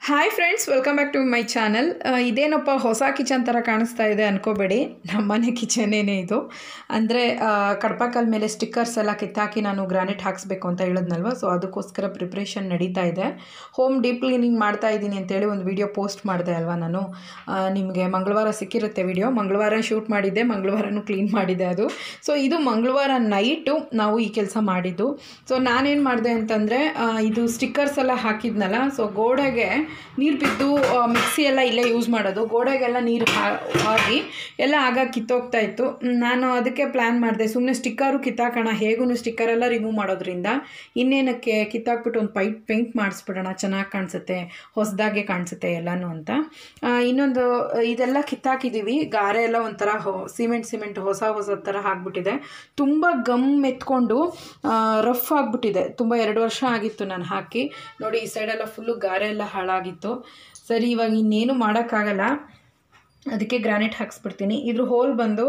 hi friends welcome back to my channel ಇದೇನಪ್ಪ ಹೊಸ kitchen ಥರ ಕಾಣಿಸ್ತಾ ಇದೆ ಅನ್ಕೋಬೇಡಿ ನಮ್ಮನೆ ಕಿಚನೇನೆ ಇದು ಅಂದರೆ ಕಡ್ಪಕಲ್ ಮೇಲೆ ಸ್ಟಿಕ್ಕರ್ಸ್ ಎಲ್ಲ ಕಿತ್ತಾಕಿ ನಾನು ಗ್ರಾನೈಟ್ ಹಾಕಿಸ್ಬೇಕು ಅಂತ ಹೇಳಿದ್ನಲ್ವ ಸೊ ಅದಕ್ಕೋಸ್ಕರ ಪ್ರಿಪ್ರೇಷನ್ ನಡೀತಾ ಇದೆ ಹೋಮ್ ಡೀಪ್ ಕ್ಲೀನಿಂಗ್ ಮಾಡ್ತಾ ಇದ್ದೀನಿ ಅಂತೇಳಿ ಒಂದು ವಿಡಿಯೋ ಪೋಸ್ಟ್ ಮಾಡಿದೆ ಅಲ್ವಾ ನಾನು ನಿಮಗೆ ಮಂಗಳವಾರ ಸಿಕ್ಕಿರುತ್ತೆ ವಿಡಿಯೋ ಮಂಗಳವಾರ ಶೂಟ್ ಮಾಡಿದ್ದೆ ಮಂಗಳವಾರನೂ ಕ್ಲೀನ್ ಮಾಡಿದ್ದೆ ಅದು ಸೊ ಇದು ಮಂಗಳವಾರ ನೈಟು ನಾವು ಈ ಕೆಲಸ ಮಾಡಿದ್ದು ಸೊ ನಾನೇನು ಮಾಡಿದೆ ಅಂತಂದರೆ ಇದು ಸ್ಟಿಕ್ಕರ್ಸ್ ಎಲ್ಲ ಹಾಕಿದ್ನಲ್ಲ ಸೊ ಗೋಡೆಗೆ ನೀರು ಬಿದ್ದು ಮಿಕ್ಸಿ ಎಲ್ಲ ಇಲ್ಲೇ ಯೂಸ್ ಮಾಡೋದು ಗೋಡೆಗೆಲ್ಲ ನೀರು ಆಗಿ ಎಲ್ಲ ಆಗ ಕಿತ್ತೋಗ್ತಾ ಇತ್ತು ನಾನು ಅದಕ್ಕೆ ಪ್ಲ್ಯಾನ್ ಮಾಡಿದೆ ಸುಮ್ಮನೆ ಸ್ಟಿಕ್ಕರು ಕಿತ್ತಾಕೋಣ ಹೇಗೂ ಸ್ಟಿಕ್ಕರ್ ಎಲ್ಲ ರಿಮೂವ್ ಮಾಡೋದ್ರಿಂದ ಇನ್ನೇನಕ್ಕೆ ಕಿತ್ತಾಕ್ಬಿಟ್ಟು ಒಂದು ಪೈಪ್ ಪೇಂಟ್ ಮಾಡಿಸ್ಬಿಡೋಣ ಚೆನ್ನಾಗಿ ಕಾಣಿಸುತ್ತೆ ಹೊಸದಾಗೆ ಕಾಣಿಸುತ್ತೆ ಎಲ್ಲನೂ ಅಂತ ಇನ್ನೊಂದು ಇದೆಲ್ಲ ಕಿತ್ತಾಕಿದ್ದೀವಿ ಗಾರೆ ಎಲ್ಲ ಒಂಥರ ಹೊ ಸಿಮೆಂಟ್ ಸಿಮೆಂಟ್ ಹೊಸ ಹೊಸ ಥರ ಆಗಿಬಿಟ್ಟಿದೆ ತುಂಬ ಗಮ್ ಎತ್ಕೊಂಡು ರಫ್ ಆಗಿಬಿಟ್ಟಿದೆ ತುಂಬ ಎರಡು ವರ್ಷ ಆಗಿತ್ತು ನಾನು ಹಾಕಿ ನೋಡಿ ಈ ಸೈಡೆಲ್ಲ ಫುಲ್ಲು ಗಾರೆ ಎಲ್ಲ ಹಾಳಾಗಿತ್ತು ಸರಿ ಇವಾಗ ಇನ್ನೇನು ಮಾಡೋಕ್ಕಾಗಲ್ಲ ಅದಕ್ಕೆ ಗ್ರಾನೈಟ್ ಹಾಕ್ಸ್ಬಿಡ್ತೀನಿ ಇದ್ರ ಹೋಲ್ ಬಂದು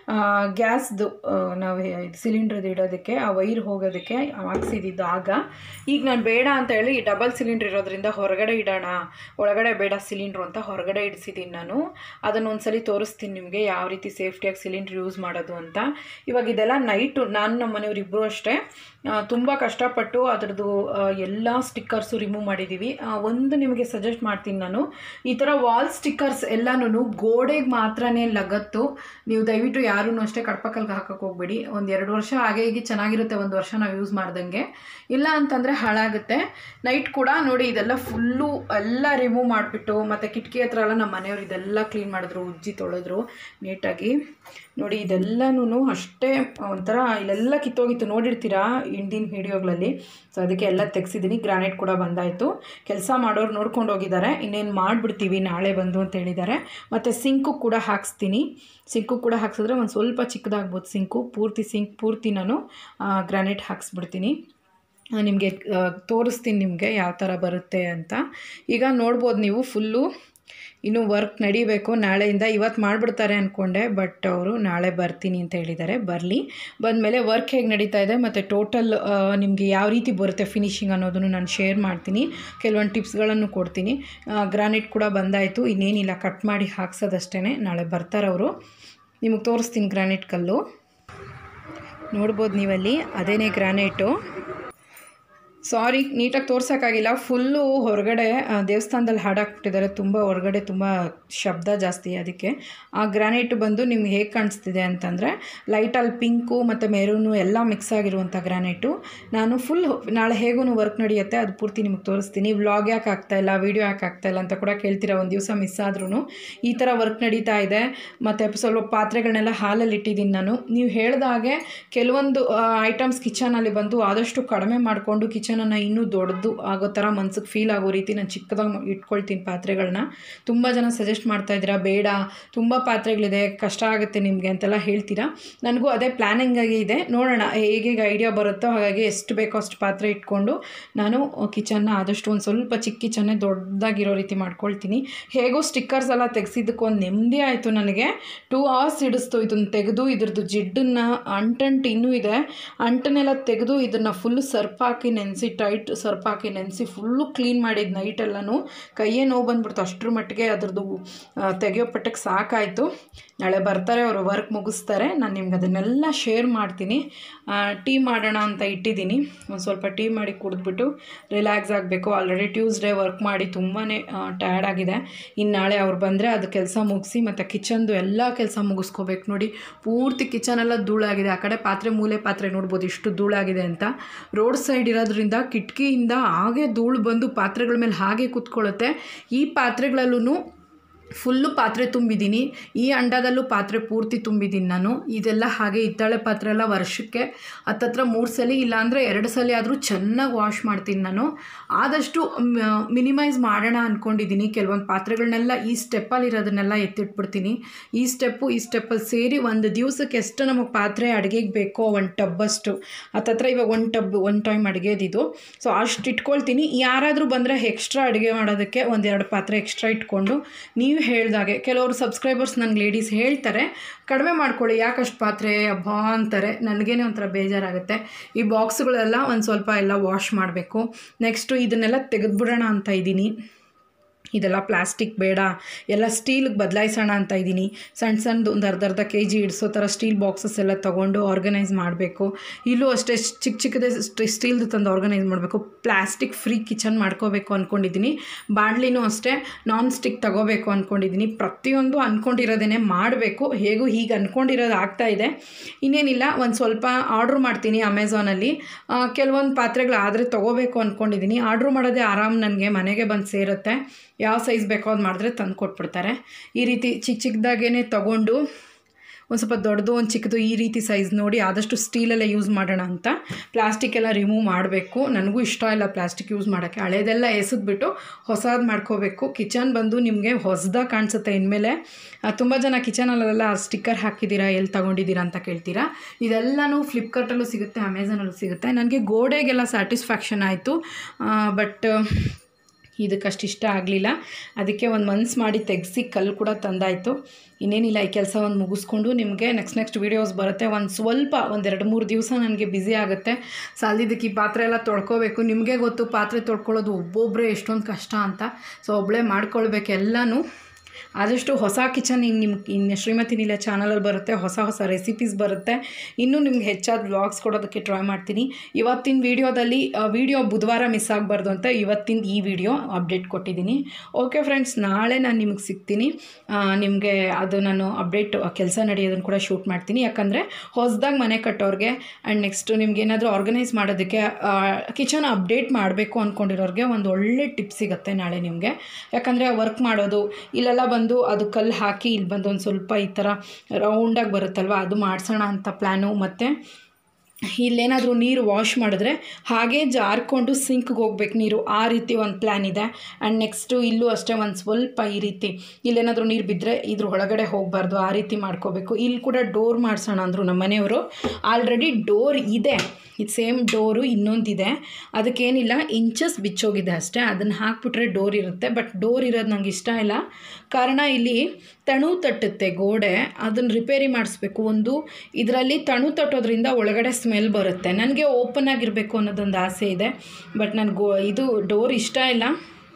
ಗ್ಯಾಸ್ದು ನಾವು ಸಿಲಿಂಡ್ರದ್ದು ಇಡೋದಕ್ಕೆ ಆ ವೈರ್ ಹೋಗೋದಕ್ಕೆ ಹಾಕ್ಸಿದ್ದು ಆಗ ಈಗ ನಾನು ಬೇಡ ಅಂತ ಹೇಳಿ ಡಬಲ್ ಸಿಲಿಂಡ್ರ್ ಇರೋದ್ರಿಂದ ಹೊರಗಡೆ ಇಡೋಣ ಒಳಗಡೆ ಬೇಡ ಸಿಲಿಂಡ್ರು ಅಂತ ಹೊರಗಡೆ ಇಡಿಸಿದ್ದೀನಿ ನಾನು ಅದನ್ನು ಒಂದ್ಸಲಿ ತೋರಿಸ್ತೀನಿ ನಿಮಗೆ ಯಾವ ರೀತಿ ಸೇಫ್ಟಿಯಾಗಿ ಸಿಲಿಂಡ್ರ್ ಯೂಸ್ ಮಾಡೋದು ಅಂತ ಇವಾಗ ಇದೆಲ್ಲ ನೈಟು ನಾನು ನಮ್ಮ ಮನೆಯವ್ರಿಬ್ಬರು ಅಷ್ಟೇ ತುಂಬ ಕಷ್ಟಪಟ್ಟು ಅದರದ್ದು ಎಲ್ಲ ಸ್ಟಿಕ್ಕರ್ಸು ರಿಮೂವ್ ಮಾಡಿದ್ದೀವಿ ಒಂದು ನಿಮಗೆ ಸಜೆಸ್ಟ್ ಮಾಡ್ತೀನಿ ನಾನು ಈ ಥರ ವಾಲ್ ಸ್ಟಿಕ್ಕರ್ಸ್ ಎಲ್ಲನೂ ಗೋಡೆಗೆ ಮಾತ್ರನೇ ಲಗತ್ತು ನೀವು ದಯವಿಟ್ಟು ಯಾರೂ ಅಷ್ಟೇ ಕಡ್ಪಕಲ್ಗೆ ಹಾಕಕ್ಕೆ ಹೋಗ್ಬೇಡಿ ಒಂದು ಎರಡು ವರ್ಷ ಹಾಗೆ ಹೀಗೆ ಚೆನ್ನಾಗಿರುತ್ತೆ ಒಂದು ವರ್ಷ ನಾವು ಯೂಸ್ ಮಾಡ್ದಂಗೆ ಇಲ್ಲ ಅಂತಂದರೆ ಹಾಳಾಗುತ್ತೆ ನೈಟ್ ಕೂಡ ನೋಡಿ ಇದೆಲ್ಲ ಫುಲ್ಲು ಎಲ್ಲ ರಿಮೂವ್ ಮಾಡಿಬಿಟ್ಟು ಮತ್ತು ಕಿಟಕಿ ಹತ್ರ ಎಲ್ಲ ನಮ್ಮ ಮನೆಯವ್ರು ಇದೆಲ್ಲ ಕ್ಲೀನ್ ಮಾಡಿದ್ರು ಉಜ್ಜಿ ತೊಳೆದ್ರು ನೀಟಾಗಿ ನೋಡಿ ಇದೆಲ್ಲನೂ ಅಷ್ಟೇ ಒಂಥರ ಇಲ್ಲೆಲ್ಲ ಕಿತ್ತೋಗಿತ್ತು ನೋಡಿರ್ತೀರಾ ಹಿಂದಿನ ವೀಡಿಯೋಗಳಲ್ಲಿ ಸೊ ಅದಕ್ಕೆ ಎಲ್ಲ ತೆಗ್ಸಿದ್ದೀನಿ ಗ್ರಾನೈಟ್ ಕೂಡ ಬಂದಾಯಿತು ಕೆಲಸ ಮಾಡೋರು ನೋಡ್ಕೊಂಡು ಹೋಗಿದ್ದಾರೆ ಇನ್ನೇನು ಮಾಡಿಬಿಡ್ತೀವಿ ನಾಳೆ ಬಂದು ಅಂತ ಹೇಳಿದ್ದಾರೆ ಮತ್ತು ಸಿಂಕು ಕೂಡ ಹಾಕ್ಸ್ತೀನಿ ಸಿಂಕು ಕೂಡ ಹಾಕ್ಸಿದ್ರೆ ಒಂದು ಸ್ವಲ್ಪ ಚಿಕ್ಕದಾಗ್ಬೋದು ಸಿಂಕು ಪೂರ್ತಿ ಸಿಂಕ್ ಪೂರ್ತಿ ನಾನು ಗ್ರಾನೈಟ್ ಹಾಕ್ಸ್ಬಿಡ್ತೀನಿ ನಿಮಗೆ ತೋರಿಸ್ತೀನಿ ನಿಮಗೆ ಯಾವ ಥರ ಬರುತ್ತೆ ಅಂತ ಈಗ ನೋಡ್ಬೋದು ನೀವು ಫುಲ್ಲು ಇನ್ನೂ ವರ್ಕ್ ನಡಿಬೇಕು ನಾಳೆಯಿಂದ ಇವತ್ತು ಮಾಡಿಬಿಡ್ತಾರೆ ಅಂದ್ಕೊಂಡೆ ಬಟ್ ಅವರು ನಾಳೆ ಬರ್ತೀನಿ ಅಂತ ಹೇಳಿದ್ದಾರೆ ಬರಲಿ ಬಂದಮೇಲೆ ವರ್ಕ್ ಹೇಗೆ ನಡೀತಾ ಇದೆ ಮತ್ತು ಟೋಟಲ್ ನಿಮಗೆ ಯಾವ ರೀತಿ ಬರುತ್ತೆ ಫಿನಿಶಿಂಗ್ ಅನ್ನೋದನ್ನು ನಾನು ಶೇರ್ ಮಾಡ್ತೀನಿ ಕೆಲವೊಂದು ಟಿಪ್ಸ್ಗಳನ್ನು ಕೊಡ್ತೀನಿ ಗ್ರಾನೈಟ್ ಕೂಡ ಬಂದಾಯಿತು ಇನ್ನೇನಿಲ್ಲ ಕಟ್ ಮಾಡಿ ಹಾಕ್ಸೋದಷ್ಟೇ ನಾಳೆ ಬರ್ತಾರೆ ಅವರು ನಿಮಗೆ ತೋರಿಸ್ತೀನಿ ಗ್ರಾನೈಟ್ ಕಲ್ಲು ನೋಡ್ಬೋದು ನೀವಲ್ಲಿ ಅದೇನೇ ಗ್ರಾನೈಟು ಸಾರಿ ನೀಟಾಗಿ ತೋರ್ಸೋಕ್ಕಾಗಿಲ್ಲ ಫುಲ್ಲು ಹೊರಗಡೆ ದೇವಸ್ಥಾನದಲ್ಲಿ ಹಾಡಾಕ್ಬಿಟ್ಟಿದ್ದಾರೆ ತುಂಬ ಹೊರಗಡೆ ತುಂಬ ಶಬ್ದ ಜಾಸ್ತಿ ಅದಕ್ಕೆ ಆ ಗ್ರಾನೈಟ್ ಬಂದು ನಿಮ್ಗೆ ಹೇಗೆ ಕಾಣಿಸ್ತಿದೆ ಅಂತಂದರೆ ಲೈಟಲ್ಲಿ ಪಿಂಕು ಮತ್ತು ಮೆರೂನು ಎಲ್ಲ ಮಿಕ್ಸ್ ಆಗಿರುವಂಥ ಗ್ರಾನೈಟು ನಾನು ಫುಲ್ ನಾಳೆ ಹೇಗೂ ವರ್ಕ್ ನಡೆಯುತ್ತೆ ಅದು ಪೂರ್ತಿ ನಿಮಗೆ ತೋರಿಸ್ತೀನಿ ವ್ಲಾಗ್ ಯಾಕೆ ಆಗ್ತಾಯಿಲ್ಲ ವೀಡಿಯೋ ಯಾಕೆ ಆಗ್ತಾಯಿಲ್ಲ ಅಂತ ಕೂಡ ಕೇಳ್ತೀರಾ ಒಂದು ದಿವಸ ಮಿಸ್ ಆದ್ರೂ ಈ ಥರ ವರ್ಕ್ ನಡೀತಾ ಇದೆ ಮತ್ತು ಸ್ವಲ್ಪ ಪಾತ್ರೆಗಳನ್ನೆಲ್ಲ ಹಾಲಲ್ಲಿ ಇಟ್ಟಿದ್ದೀನಿ ನಾನು ನೀವು ಹೇಳಿದಾಗೆ ಕೆಲವೊಂದು ಐಟಮ್ಸ್ ಕಿಚನಲ್ಲಿ ಬಂದು ಆದಷ್ಟು ಕಡಿಮೆ ಮಾಡಿಕೊಂಡು ಕಿಚನ್ ಕಿಚನನ್ನು ಇನ್ನೂ ದೊಡ್ಡದು ಆಗೋ ಥರ ಮನ್ಸಿಗೆ ಫೀಲ್ ಆಗೋ ರೀತಿ ನಾನು ಚಿಕ್ಕದಾಗಿ ಇಟ್ಕೊಳ್ತೀನಿ ಪಾತ್ರೆಗಳನ್ನ ತುಂಬ ಜನ ಸಜೆಸ್ಟ್ ಮಾಡ್ತಾಯಿದ್ದೀರಾ ಬೇಡ ತುಂಬ ಪಾತ್ರೆಗಳಿದೆ ಕಷ್ಟ ಆಗುತ್ತೆ ನಿಮಗೆ ಅಂತೆಲ್ಲ ಹೇಳ್ತೀರಾ ನನಗೂ ಅದೇ ಪ್ಲ್ಯಾನಿಂಗ್ ಆಗಿ ಇದೆ ನೋಡೋಣ ಹೇಗೆ ಐಡಿಯಾ ಬರುತ್ತೋ ಹಾಗಾಗಿ ಎಷ್ಟು ಬೇಕೋ ಅಷ್ಟು ಪಾತ್ರೆ ಇಟ್ಕೊಂಡು ನಾನು ಕಿಚನ್ನ ಆದಷ್ಟು ಒಂದು ಸ್ವಲ್ಪ ಚಿಕ್ಕ ಕಿಚನ್ನೇ ದೊಡ್ಡದಾಗಿರೋ ರೀತಿ ಮಾಡ್ಕೊಳ್ತೀನಿ ಹೇಗೋ ಸ್ಟಿಕ್ಕರ್ಸ್ ಎಲ್ಲ ತೆಗೆಸಿದ್ದಕ್ಕೆ ಒಂದು ನೆಮ್ಮದಿ ಆಯಿತು ನನಗೆ ಟೂ ಅವರ್ಸ್ ಹಿಡಿಸ್ತು ಇದನ್ನು ತೆಗೆದು ಇದ್ರದ್ದು ಜಿಡ್ಡನ್ನು ಅಂಟಂಟು ಇನ್ನೂ ಇದೆ ಅಂಟನ್ನೆಲ್ಲ ತೆಗೆದು ಇದನ್ನು ಫುಲ್ ಸರ್ಪ್ ಹಾಕಿ ನೆನೆಸಿ ಟೈಟ್ ಸರ್ಪ್ ಹಾಕಿ ನೆನೆಸಿ ಫುಲ್ಲು ಕ್ಲೀನ್ ಮಾಡಿದ್ದು ನೈಟೆಲ್ಲನೂ ಕೈಯೇ ನೋವು ಬಂದ್ಬಿಡ್ತು ಅಷ್ಟರ ಮಟ್ಟಿಗೆ ಅದ್ರದ್ದು ತೆಗೆಯೋ ಪಟ್ಟಕ್ಕೆ ಸಾಕಾಯಿತು ನಾಳೆ ಬರ್ತಾರೆ ಅವರು ವರ್ಕ್ ಮುಗಿಸ್ತಾರೆ ನಾನು ನಿಮ್ಗೆ ಅದನ್ನೆಲ್ಲ ಶೇರ್ ಮಾಡ್ತೀನಿ ಟೀ ಮಾಡೋಣ ಅಂತ ಇಟ್ಟಿದ್ದೀನಿ ಒಂದು ಸ್ವಲ್ಪ ಟೀ ಮಾಡಿ ಕುಡಿದ್ಬಿಟ್ಟು ರಿಲ್ಯಾಕ್ಸ್ ಆಗಬೇಕು ಆಲ್ರೆಡಿ ಟ್ಯೂಸ್ಡೇ ವರ್ಕ್ ಮಾಡಿ ತುಂಬಾ ಟಯರ್ಡ್ ಆಗಿದೆ ಇನ್ನು ನಾಳೆ ಅವ್ರು ಬಂದರೆ ಅದು ಕೆಲಸ ಮುಗಿಸಿ ಮತ್ತು ಕಿಚನ್ದು ಎಲ್ಲ ಕೆಲಸ ಮುಗಿಸ್ಕೋಬೇಕು ನೋಡಿ ಪೂರ್ತಿ ಕಿಚನೆಲ್ಲ ಧೂಳಾಗಿದೆ ಆ ಕಡೆ ಪಾತ್ರೆ ಮೂಲೆ ಪಾತ್ರೆ ನೋಡ್ಬೋದು ಇಷ್ಟು ಧೂಳಾಗಿದೆ ಅಂತ ರೋಡ್ ಸೈಡ್ ಇರೋದ್ರಿಂದ ಕಿಟಕಿಯಿಂದ ಹಾಗೆ ಧೂಳು ಬಂದು ಪಾತ್ರೆಗಳ ಮೇಲೆ ಹಾಗೆ ಕೂತ್ಕೊಳ್ಳುತ್ತೆ ಈ ಪಾತ್ರೆಗಳಲ್ಲೂ ಫುಲ್ಲು ಪಾತ್ರೆ ತುಂಬಿದ್ದೀನಿ ಈ ಅಂಡದಲ್ಲೂ ಪಾತ್ರೆ ಪೂರ್ತಿ ತುಂಬಿದ್ದೀನಿ ನಾನು ಇದೆಲ್ಲ ಹಾಗೆ ಹಿತ್ತಾಳೆ ಪಾತ್ರೆ ಎಲ್ಲ ವರ್ಷಕ್ಕೆ ಹತ್ತತ್ರ ಮೂರು ಸಲ ಇಲ್ಲಾಂದರೆ ಎರಡು ಸಲ ಆದರೂ ಚೆನ್ನಾಗಿ ವಾಶ್ ಮಾಡ್ತೀನಿ ನಾನು ಆದಷ್ಟು ಮಿನಿಮೈಸ್ ಮಾಡೋಣ ಅಂದ್ಕೊಂಡಿದ್ದೀನಿ ಕೆಲವೊಂದು ಪಾತ್ರೆಗಳನ್ನೆಲ್ಲ ಈ ಸ್ಟೆಪ್ಪಲ್ಲಿ ಇರೋದನ್ನೆಲ್ಲ ಎತ್ತಿಟ್ಬಿಡ್ತೀನಿ ಈ ಸ್ಟೆಪ್ಪು ಈ ಸ್ಟೆಪ್ಪಲ್ಲಿ ಸೇರಿ ಒಂದು ದಿವಸಕ್ಕೆ ಎಷ್ಟು ನಮಗೆ ಪಾತ್ರೆ ಅಡುಗೆಗೆ ಬೇಕೋ ಒಂದು ಟಬ್ಬಷ್ಟು ಹತ್ತತ್ರ ಇವಾಗ ಒಂದು ಟಬ್ ಒಂದು ಟೈಮ್ ಅಡುಗೆದಿದು ಸೊ ಅಷ್ಟು ಇಟ್ಕೊಳ್ತೀನಿ ಯಾರಾದರೂ ಬಂದರೆ ಎಕ್ಸ್ಟ್ರಾ ಅಡುಗೆ ಮಾಡೋದಕ್ಕೆ ಒಂದೆರಡು ಪಾತ್ರೆ ಎಕ್ಸ್ಟ್ರಾ ಇಟ್ಕೊಂಡು ನೀವು ಹೇಳ್ದಾಗೆ ಕೆಲವರು ಸಬ್ಸ್ಕ್ರೈಬರ್ಸ್ ನನಗೆ ಲೇಡೀಸ್ ಹೇಳ್ತಾರೆ ಕಡಿಮೆ ಮಾಡ್ಕೊಳ್ಳಿ ಯಾಕಷ್ಟು ಪಾತ್ರೆ ಅಬ್ಬಾ ಅಂತಾರೆ ನನಗೇನೆ ಒಂಥರ ಬೇಜಾರಾಗುತ್ತೆ ಈ ಬಾಕ್ಸ್ಗಳೆಲ್ಲ ಒಂದು ಸ್ವಲ್ಪ ಎಲ್ಲ ವಾಶ್ ಮಾಡಬೇಕು ನೆಕ್ಸ್ಟು ಇದನ್ನೆಲ್ಲ ತೆಗೆದುಬಿಡೋಣ ಅಂತ ಇದ್ದೀನಿ ಇದೆಲ್ಲ ಪ್ಲಾಸ್ಟಿಕ್ ಬೇಡ ಎಲ್ಲ ಸ್ಟೀಲ್ಗೆ ಬದಲಾಯಿಸೋಣ ಅಂತ ಇದ್ದೀನಿ ಸಣ್ಣ ಸಣ್ಣದು ಒಂದು ಅರ್ಧ ಅರ್ಧ ಕೆ ಜಿ ಇಡಿಸೋ ಥರ ಸ್ಟೀಲ್ ಬಾಕ್ಸಸ್ ಎಲ್ಲ ತೊಗೊಂಡು ಆರ್ಗನೈಸ್ ಮಾಡಬೇಕು ಇಲ್ಲೂ ಅಷ್ಟೇ ಚಿಕ್ಕ ಚಿಕ್ಕದೇ ಸ್ಟೀಲ್ದು ತಂದು ಆರ್ಗನೈಸ್ ಮಾಡಬೇಕು ಪ್ಲಾಸ್ಟಿಕ್ ಫ್ರೀ ಕಿಚನ್ ಮಾಡ್ಕೋಬೇಕು ಅಂದ್ಕೊಂಡಿದ್ದೀನಿ ಬಾಣಲಿನೂ ಅಷ್ಟೇ ನಾನ್ ಸ್ಟಿಕ್ ತಗೋಬೇಕು ಅಂದ್ಕೊಂಡಿದ್ದೀನಿ ಪ್ರತಿಯೊಂದು ಅಂದ್ಕೊಂಡಿರೋದೇ ಮಾಡಬೇಕು ಹೇಗೂ ಹೀಗೆ ಅಂದ್ಕೊಂಡಿರೋದು ಆಗ್ತಾ ಇದೆ ಇನ್ನೇನಿಲ್ಲ ಒಂದು ಸ್ವಲ್ಪ ಆರ್ಡ್ರ್ ಮಾಡ್ತೀನಿ ಅಮೆಝಾನಲ್ಲಿ ಕೆಲವೊಂದು ಪಾತ್ರೆಗಳು ಆದರೆ ತೊಗೋಬೇಕು ಅಂದ್ಕೊಂಡಿದ್ದೀನಿ ಆರ್ಡ್ರ್ ಮಾಡೋದೇ ಆರಾಮ್ ನನಗೆ ಮನೆಗೆ ಬಂದು ಸೇರುತ್ತೆ ಯಾವ ಸೈಜ್ ಬೇಕೋ ಅದು ಮಾಡಿದ್ರೆ ತಂದು ಕೊಟ್ಬಿಡ್ತಾರೆ ಈ ರೀತಿ ಚಿಕ್ಕ ಚಿಕ್ಕದಾಗೇ ತೊಗೊಂಡು ಒಂದು ಸ್ವಲ್ಪ ದೊಡ್ಡದು ಒಂದು ಚಿಕ್ಕದು ಈ ರೀತಿ ಸೈಜ್ ನೋಡಿ ಆದಷ್ಟು ಸ್ಟೀಲೆಲ್ಲ ಯೂಸ್ ಮಾಡೋಣ ಅಂತ ಪ್ಲಾಸ್ಟಿಕ್ ಎಲ್ಲ ರಿಮೂವ್ ಮಾಡಬೇಕು ನನಗೂ ಇಷ್ಟ ಇಲ್ಲ ಪ್ಲಾಸ್ಟಿಕ್ ಯೂಸ್ ಮಾಡೋಕ್ಕೆ ಹಳೇದೆಲ್ಲ ಎಸೆದ್ಬಿಟ್ಟು ಹೊಸದು ಮಾಡ್ಕೋಬೇಕು ಕಿಚನ್ ಬಂದು ನಿಮಗೆ ಹೊಸದಾಗಿ ಕಾಣಿಸುತ್ತೆ ಇನ್ಮೇಲೆ ತುಂಬ ಜನ ಕಿಚನಲ್ಲೆಲ್ಲ ಸ್ಟಿಕ್ಕರ್ ಹಾಕಿದ್ದೀರಾ ಎಲ್ಲಿ ತೊಗೊಂಡಿದ್ದೀರಾ ಅಂತ ಕೇಳ್ತೀರಾ ಇದೆಲ್ಲನೂ ಫ್ಲಿಪ್ಕಾರ್ಟಲ್ಲೂ ಸಿಗುತ್ತೆ ಅಮೆಝಾನಲ್ಲೂ ಸಿಗುತ್ತೆ ನನಗೆ ಗೋಡೆಗೆಲ್ಲ ಸ್ಯಾಟಿಸ್ಫ್ಯಾಕ್ಷನ್ ಆಯಿತು ಬಟ್ ಇದಕ್ಕಷ್ಟು ಇಷ್ಟ ಆಗಲಿಲ್ಲ ಅದಕ್ಕೆ ಒಂದು ಮನ್ಸು ಮಾಡಿ ತೆಗೆಸಿ ಕಲ್ಲು ಕೂಡ ತಂದಾಯಿತು ಇನ್ನೇನಿಲ್ಲ ಈ ಕೆಲಸ ಒಂದು ಮುಗಿಸ್ಕೊಂಡು ನಿಮಗೆ ನೆಕ್ಸ್ಟ್ ನೆಕ್ಸ್ಟ್ ವೀಡಿಯೋಸ್ ಬರುತ್ತೆ ಒಂದು ಸ್ವಲ್ಪ ಒಂದು ಎರಡು ಮೂರು ದಿವಸ ನನಗೆ ಬ್ಯುಸಿ ಆಗುತ್ತೆ ಸಾಲದಿದ್ದಕ್ಕೆ ಈ ಪಾತ್ರೆ ಎಲ್ಲ ತೊಳ್ಕೊಬೇಕು ನಿಮಗೆ ಗೊತ್ತು ಪಾತ್ರೆ ತೊಳ್ಕೊಳ್ಳೋದು ಒಬ್ಬೊಬ್ಬರೇ ಎಷ್ಟೊಂದು ಕಷ್ಟ ಅಂತ ಸೊ ಒಬ್ಬಳೇ ಮಾಡ್ಕೊಳ್ಬೇಕು ಎಲ್ಲನೂ ಆದಷ್ಟು ಹೊಸ ಕಿಚನ್ ಇನ್ನು ನಿಮ್ಮ ಇನ್ನು ಶ್ರೀಮತಿ ನೀಲ ಚಾನಲಲ್ಲಿ ಬರುತ್ತೆ ಹೊಸ ಹೊಸ ರೆಸಿಪೀಸ್ ಬರುತ್ತೆ ಇನ್ನೂ ನಿಮ್ಗೆ ಹೆಚ್ಚಾದ ವ್ಲಾಗ್ಸ್ ಕೊಡೋದಕ್ಕೆ ಟ್ರೈ ಮಾಡ್ತೀನಿ ಇವತ್ತಿನ ವೀಡಿಯೋದಲ್ಲಿ ವೀಡಿಯೋ ಬುಧವಾರ ಮಿಸ್ ಆಗಬಾರ್ದು ಅಂತ ಇವತ್ತಿನ ಈ ವಿಡಿಯೋ ಅಪ್ಡೇಟ್ ಕೊಟ್ಟಿದ್ದೀನಿ ಓಕೆ ಫ್ರೆಂಡ್ಸ್ ನಾಳೆ ನಾನು ನಿಮಗೆ ಸಿಗ್ತೀನಿ ನಿಮಗೆ ಅದು ನಾನು ಅಪ್ಡೇಟ್ ಕೆಲಸ ನಡೆಯೋದನ್ನು ಕೂಡ ಶೂಟ್ ಮಾಡ್ತೀನಿ ಯಾಕಂದರೆ ಹೊಸದಾಗಿ ಮನೆ ಕಟ್ಟೋರಿಗೆ ಆ್ಯಂಡ್ ನೆಕ್ಸ್ಟ್ ನಿಮ್ಗೆ ಏನಾದರೂ ಆರ್ಗನೈಸ್ ಮಾಡೋದಕ್ಕೆ ಕಿಚನ್ ಅಪ್ಡೇಟ್ ಮಾಡಬೇಕು ಅಂದ್ಕೊಂಡಿರೋರಿಗೆ ಒಂದು ಒಳ್ಳೆ ಟಿಪ್ ಸಿಗುತ್ತೆ ನಾಳೆ ನಿಮಗೆ ಯಾಕಂದರೆ ವರ್ಕ್ ಮಾಡೋದು ಇಲ್ಲೆಲ್ಲ ಬಂದು ಅದು ಕಲ್ಲು ಹಾಕಿ ಇಲ್ಲಿ ಬಂದು ಒಂದು ಸ್ವಲ್ಪ ಈ ಥರ ರೌಂಡಾಗಿ ಬರುತ್ತಲ್ವ ಅದು ಮಾಡಿಸೋಣ ಅಂತ ಪ್ಲ್ಯಾನು ಮತ್ತು ಇಲ್ಲೇನಾದರೂ ನೀರು ವಾಶ್ ಮಾಡಿದ್ರೆ ಹಾಗೇ ಜಾರ್ಕೊಂಡು ಸಿಂಕ್ಗೆ ಹೋಗ್ಬೇಕು ನೀರು ಆ ರೀತಿ ಒಂದು ಪ್ಲ್ಯಾನ್ ಇದೆ ಆ್ಯಂಡ್ ನೆಕ್ಸ್ಟು ಇಲ್ಲೂ ಅಷ್ಟೇ ಒಂದು ಸ್ವಲ್ಪ ಈ ರೀತಿ ಇಲ್ಲೇನಾದರೂ ನೀರು ಬಿದ್ದರೆ ಇದ್ರ ಒಳಗಡೆ ಹೋಗಬಾರ್ದು ಆ ರೀತಿ ಮಾಡ್ಕೋಬೇಕು ಇಲ್ಲಿ ಕೂಡ ಡೋರ್ ಮಾಡಿಸೋಣ ಅಂದರು ನಮ್ಮ ಮನೆಯವರು ಆಲ್ರೆಡಿ ಡೋರ್ ಇದೆ ಇದು ಸೇಮ್ ಡೋರು ಇನ್ನೊಂದಿದೆ ಅದಕ್ಕೇನಿಲ್ಲ ಇಂಚಸ್ ಬಿಚ್ಚೋಗಿದೆ ಅಷ್ಟೇ ಅದನ್ನು ಹಾಕ್ಬಿಟ್ರೆ ಡೋರ್ ಇರುತ್ತೆ ಬಟ್ ಡೋರ್ ಇರೋದು ನಂಗೆ ಇಷ್ಟ ಇಲ್ಲ ಕಾರಣ ಇಲ್ಲಿ ತಣು ತಟ್ಟುತ್ತೆ ಗೋಡೆ ಅದನ್ನು ರಿಪೇರಿ ಮಾಡಿಸ್ಬೇಕು ಒಂದು ಇದರಲ್ಲಿ ತಣು ತಟ್ಟೋದ್ರಿಂದ ಒಳಗಡೆ ಸ್ಮೆಲ್ ಬರುತ್ತೆ ನನಗೆ ಓಪನ್ ಆಗಿರಬೇಕು ಅನ್ನೋದೊಂದು ಆಸೆ ಇದೆ ಬಟ್ ನನಗೆ ಗೋ ಇದು ಡೋರ್ ಇಷ್ಟ ಇಲ್ಲ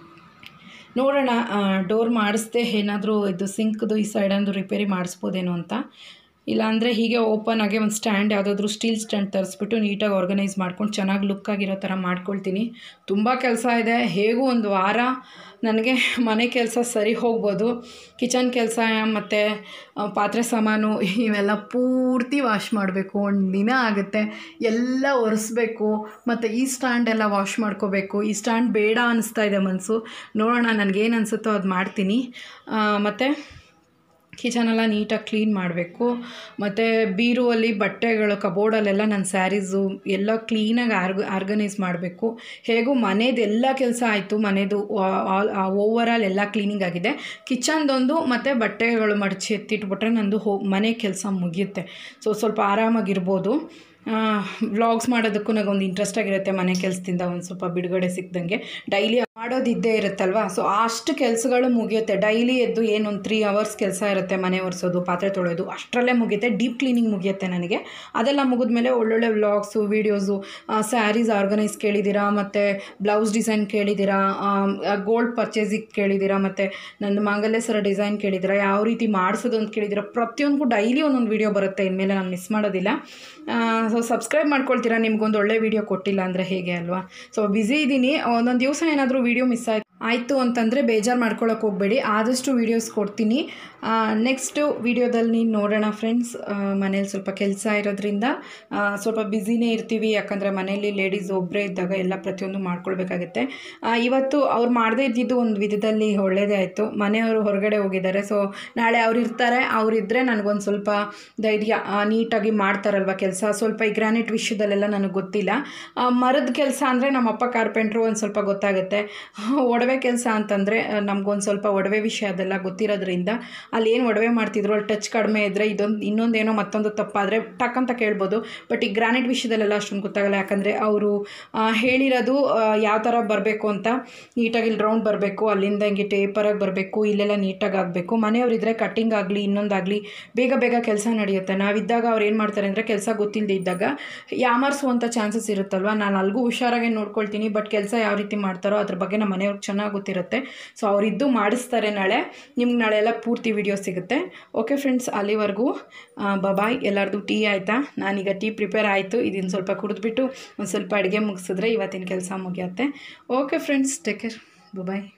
ನೋಡೋಣ ಡೋರ್ ಮಾಡಿಸ್ದೆ ಏನಾದರೂ ಇದು ಸಿಂಕ್ದು ಈ ಸೈಡಂದು ರಿಪೇರಿ ಮಾಡಿಸ್ಬೋದೇನೋ ಅಂತ ಇಲ್ಲಾಂದರೆ ಹೀಗೆ ಓಪನ್ ಆಗಿ ಒಂದು ಸ್ಟ್ಯಾಂಡ್ ಯಾವುದಾದ್ರೂ ಸ್ಟೀಲ್ ಸ್ಟ್ಯಾಂಡ್ ತರಿಸ್ಬಿಟ್ಟು ನೀಟಾಗಿ ಆರ್ಗನೈಸ್ ಮಾಡ್ಕೊಂಡು ಚೆನ್ನಾಗಿ ಲುಕ್ ಆಗಿರೋ ಥರ ಮಾಡ್ಕೊಳ್ತೀನಿ ತುಂಬ ಕೆಲಸ ಇದೆ ಹೇಗೂ ಒಂದು ವಾರ ನನಗೆ ಮನೆ ಕೆಲಸ ಸರಿ ಹೋಗ್ಬೋದು ಕಿಚನ್ ಕೆಲಸ ಮತ್ತು ಪಾತ್ರೆ ಸಾಮಾನು ಇವೆಲ್ಲ ಪೂರ್ತಿ ವಾಶ್ ಮಾಡಬೇಕು ಒಂದು ದಿನ ಆಗುತ್ತೆ ಎಲ್ಲ ಒರೆಸ್ಬೇಕು ಮತ್ತು ಈ ಸ್ಟ್ಯಾಂಡ್ ಎಲ್ಲ ವಾಶ್ ಮಾಡ್ಕೋಬೇಕು ಈ ಸ್ಟ್ಯಾಂಡ್ ಬೇಡ ಅನ್ನಿಸ್ತಾ ಇದೆ ಮನಸ್ಸು ನೋಡೋಣ ನನಗೇನು ಅನಿಸುತ್ತೋ ಅದು ಮಾಡ್ತೀನಿ ಮತ್ತು ಕಿಚನೆಲ್ಲ ನೀಟಾಗಿ ಕ್ಲೀನ್ ಮಾಡಬೇಕು ಮತ್ತು ಬೀರುವಲ್ಲಿ ಬಟ್ಟೆಗಳು ಕಬೋರ್ಡಲ್ಲೆಲ್ಲ ನನ್ನ ಸ್ಯಾರೀಸು ಎಲ್ಲ ಕ್ಲೀನಾಗಿ ಆರ್ಗ ಆರ್ಗನೈಸ್ ಮಾಡಬೇಕು ಹೇಗೂ ಮನೇದು ಎಲ್ಲ ಕೆಲಸ ಆಯಿತು ಮನೆಯದು ಆಲ್ ಓವರ್ ಆಲ್ ಎಲ್ಲ ಕ್ಲೀನಿಂಗ್ ಆಗಿದೆ ಕಿಚನ್ದೊಂದು ಮತ್ತು ಬಟ್ಟೆಗಳು ಮಡಚಿ ಎತ್ತಿಟ್ಬಿಟ್ರೆ ನಂದು ಹೋ ಮನೆ ಕೆಲಸ ಮುಗಿಯುತ್ತೆ ಸೊ ಸ್ವಲ್ಪ ಆರಾಮಾಗಿರ್ಬೋದು ವ್ಲಾಗ್ಸ್ ಮಾಡೋದಕ್ಕೂ ನನಗೊಂದು ಇಂಟ್ರೆಸ್ಟ್ ಆಗಿರುತ್ತೆ ಮನೆ ಕೆಲಸದಿಂದ ಒಂದು ಸ್ವಲ್ಪ ಬಿಡುಗಡೆ ಸಿಕ್ದಂಗೆ ಡೈಲಿ ಮಾಡೋದಿದ್ದೇ ಇರುತ್ತಲ್ವ ಸೊ ಅಷ್ಟು ಕೆಲಸಗಳು ಮುಗಿಯುತ್ತೆ ಡೈಲಿ ಎದ್ದು ಏನೊಂದು ತ್ರೀ ಅವರ್ಸ್ ಕೆಲಸ ಇರುತ್ತೆ ಮನೆ ಒರೆಸೋದು ಪಾತ್ರೆ ತೊಳೆಯೋದು ಅಷ್ಟರಲ್ಲೇ ಮುಗಿಯುತ್ತೆ ಡೀಪ್ ಕ್ಲೀನಿಂಗ್ ಮುಗಿಯುತ್ತೆ ನನಗೆ ಅದೆಲ್ಲ ಮುಗಿದ್ಮೇಲೆ ಒಳ್ಳೊಳ್ಳೆ ವ್ಲಾಗ್ಸು ವೀಡಿಯೋಸು ಸ್ಯಾರೀಸ್ ಆರ್ಗನೈಸ್ ಕೇಳಿದ್ದೀರಾ ಮತ್ತು ಬ್ಲೌಸ್ ಡಿಸೈನ್ ಕೇಳಿದ್ದೀರಾ ಗೋಲ್ಡ್ ಪರ್ಚೇಸಿಗೆ ಕೇಳಿದ್ದೀರಾ ಮತ್ತು ನನ್ನ ಮಾಂಗಲ್ಯ ಸರ ಡಿಸೈನ್ ಕೇಳಿದ್ದೀರಾ ಯಾವ ರೀತಿ ಮಾಡಿಸೋದು ಅಂತ ಕೇಳಿದ್ದೀರಾ ಪ್ರತಿಯೊಂದಕ್ಕೂ ಡೈಲಿ ಒಂದೊಂದು ವೀಡಿಯೋ ಬರುತ್ತೆ ಇನ್ಮೇಲೆ ನಾನು ಮಿಸ್ ಮಾಡೋದಿಲ್ಲ ಸೊ ಸಬ್ಸ್ಕ್ರೈಬ್ ಮಾಡ್ಕೊಳ್ತೀರಾ ನಿಮ್ಗೊಂದು ಒಳ್ಳೆ ವೀಡಿಯೋ ಕೊಟ್ಟಿಲ್ಲ ಅಂದರೆ ಹೇಗೆ ಅಲ್ವಾ ಸೊ ಬ್ಯುಸಿ ಇದ್ದೀನಿ ಒಂದೊಂದು ದಿವಸ ಏನಾದರೂ ವೀಡಿಯೋ ಮಿಸ್ ಆಯ್ತು ಆಯಿತು ಅಂತಂದರೆ ಬೇಜಾರು ಮಾಡ್ಕೊಳಕ್ಕೆ ಹೋಗಬೇಡಿ ಆದಷ್ಟು ವೀಡಿಯೋಸ್ ಕೊಡ್ತೀನಿ ನೆಕ್ಸ್ಟು ವೀಡಿಯೋದಲ್ಲಿ ನೋಡೋಣ ಫ್ರೆಂಡ್ಸ್ ಮನೇಲಿ ಸ್ವಲ್ಪ ಕೆಲಸ ಇರೋದ್ರಿಂದ ಸ್ವಲ್ಪ ಬ್ಯುಸಿನೇ ಇರ್ತೀವಿ ಯಾಕಂದರೆ ಮನೇಲಿ ಲೇಡೀಸ್ ಒಬ್ಬರೇ ಇದ್ದಾಗ ಎಲ್ಲ ಪ್ರತಿಯೊಂದು ಮಾಡ್ಕೊಳ್ಬೇಕಾಗತ್ತೆ ಇವತ್ತು ಅವ್ರು ಮಾಡದೇ ಇದ್ದಿದ್ದು ಒಂದು ವಿಧದಲ್ಲಿ ಒಳ್ಳೇದೇ ಆಯಿತು ಮನೆಯವರು ಹೊರಗಡೆ ಹೋಗಿದ್ದಾರೆ ಸೊ ನಾಳೆ ಅವ್ರು ಇರ್ತಾರೆ ಅವರಿದ್ದರೆ ನನಗೊಂದು ಸ್ವಲ್ಪ ಧೈರ್ಯ ನೀಟಾಗಿ ಮಾಡ್ತಾರಲ್ವ ಕೆಲಸ ಸ್ವಲ್ಪ ಈ ಗ್ರಾನೈಟ್ ವಿಷಯದಲ್ಲೆಲ್ಲ ನನಗೆ ಗೊತ್ತಿಲ್ಲ ಮರದ ಕೆಲಸ ಅಂದರೆ ನಮ್ಮಪ್ಪ ಕಾರ್ಪೆಂಟ್ರು ಒಂದು ಸ್ವಲ್ಪ ಗೊತ್ತಾಗುತ್ತೆ ಒಡವೆ ಕೆಲಸ ಅಂತಂದರೆ ನಮಗೊಂದು ಸ್ವಲ್ಪ ಒಡವೆ ವಿಷಯ ಅದೆಲ್ಲ ಗೊತ್ತಿರೋದ್ರಿಂದ ಅಲ್ಲಿ ಏನು ಒಡವೆ ಮಾಡ್ತಿದ್ರು ಅಲ್ಲಿ ಟಚ್ ಕಡಿಮೆ ಇದ್ದರೆ ಇದೊಂದು ಇನ್ನೊಂದೇನೋ ಮತ್ತೊಂದು ತಪ್ಪಾದರೆ ಟಕ್ ಅಂತ ಕೇಳ್ಬೋದು ಬಟ್ ಈ ಗ್ರಾನೈಟ್ ವಿಷಯದಲ್ಲೆಲ್ಲ ಅಷ್ಟೊಂದು ಗೊತ್ತಾಗಲ್ಲ ಯಾಕಂದರೆ ಅವರು ಹೇಳಿರೋದು ಯಾವ ಥರ ಬರಬೇಕು ಅಂತ ನೀಟಾಗಿ ಇಲ್ಲಿ ರೌಂಡ್ ಬರಬೇಕು ಅಲ್ಲಿಂದ ಹಿಂಗೆ ಟೇಪರಾಗಿ ಬರಬೇಕು ಇಲ್ಲೆಲ್ಲ ನೀಟಾಗಿ ಆಗಬೇಕು ಮನೆಯವರಿದ್ದರೆ ಕಟ್ಟಿಂಗ್ ಆಗಲಿ ಇನ್ನೊಂದಾಗಲಿ ಬೇಗ ಬೇಗ ಕೆಲಸ ನಡೆಯುತ್ತೆ ನಾವಿದ್ದಾಗ ಅವ್ರು ಏನು ಮಾಡ್ತಾರೆ ಅಂದರೆ ಕೆಲಸ ಗೊತ್ತಿಲ್ಲದೆ ಇದ್ದಾಗ ಯಾಮಾರಿಸುವಂಥ ಚಾನ್ಸಸ್ ಇರುತ್ತಲ್ವ ನಾನು ಅಲ್ಗೂ ಹುಷಾರಾಗಿ ನೋಡ್ಕೊಳ್ತೀನಿ ಬಟ್ ಕೆಲಸ ಯಾವ ರೀತಿ ಮಾಡ್ತಾರೋ ಅದ್ರ ಬಗ್ಗೆ ನಮ್ಮ ಮನೆಯವ್ರಿಗೆ ಚೆನ್ನಾಗಿ ಚೆನ್ನಾಗಿ ಗೊತ್ತಿರುತ್ತೆ ಸೊ ಅವರಿದ್ದು ಮಾಡಿಸ್ತಾರೆ ನಾಳೆ ನಿಮ್ಗೆ ನಾಳೆ ಎಲ್ಲ ಪೂರ್ತಿ ವಿಡಿಯೋ ಸಿಗುತ್ತೆ ಓಕೆ ಫ್ರೆಂಡ್ಸ್ ಅಲ್ಲಿವರೆಗೂ ಬಬಾಯ್ ಎಲ್ಲರದು ಟೀ ಆಯಿತಾ ನಾನೀಗ ಟೀ ಪ್ರಿಪೇರ್ ಆಯಿತು ಇದನ್ನು ಸ್ವಲ್ಪ ಕುಡಿದ್ಬಿಟ್ಟು ಒಂದು ಸ್ವಲ್ಪ ಅಡುಗೆ ಮುಗಿಸಿದ್ರೆ ಇವತ್ತಿನ ಕೆಲಸ ಮುಗಿಯುತ್ತೆ okay friends take care bye-bye